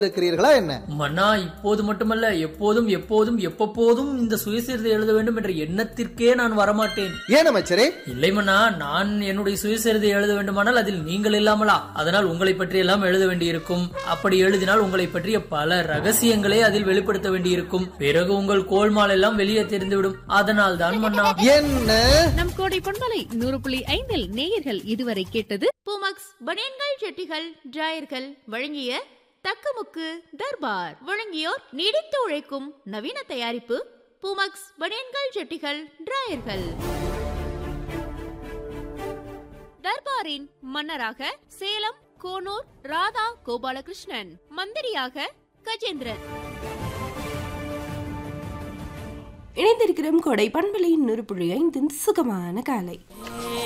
இருக்கிறீர்களா என்ன மன்னா இப்போது மட்டுமல்ல எப்போதும் எப்போதும் எப்பப்போதும் இந்த சுயசரிதை எழுத வேண்டும் என்ற எண்ணத்திற்கே நான் வரமாட்டேன் ஏன் அமைச்சரே இல்லை மன்னா நான் என்னுடைய சுயசரிதை எழுத வேண்டுமானால் அதில் நீங்கள் இல்லாமலா அதனால் உங்களை பற்றி எல்லாம் எழுத வேண்டியிருக்கும் அப்படி எழுதினால் உங்களை பற்றிய பல ரகசியங்களை அதில் வெளிப்படுத்த வேண்டியிருக்கும் பிறகு உங்கள் கோல்மால் எல்லாம் வெளியே தெரிந்துவிடும் அதனால் தான் மன்னா என்ன நம் கோடை பொன்மலை நூறு புள்ளி ஐந்தில் நேயர்கள் இதுவரை கேட்டது பூமக்ஸ் பனியன்கள் ஜெட்டிகள் டிராயர்கள் வழங்கிய தக்கமுக்கு தர்பார் வழங்கியோர் நீடித்து உழைக்கும் நவீன தயாரிப்பு பூமக்ஸ் பனியன்கள் ஜெட்டிகள் டிராயர்கள் தர்பாரின் மன்னராக சேலம் கோனூர் ராதா கோபாலகிருஷ்ணன் மந்திரியாக கஜேந்திரன் இணைந்திருக்கிறோம் கொடை பண்பலை நூறு புள்ளி ஐந்தின் சுகமான காலை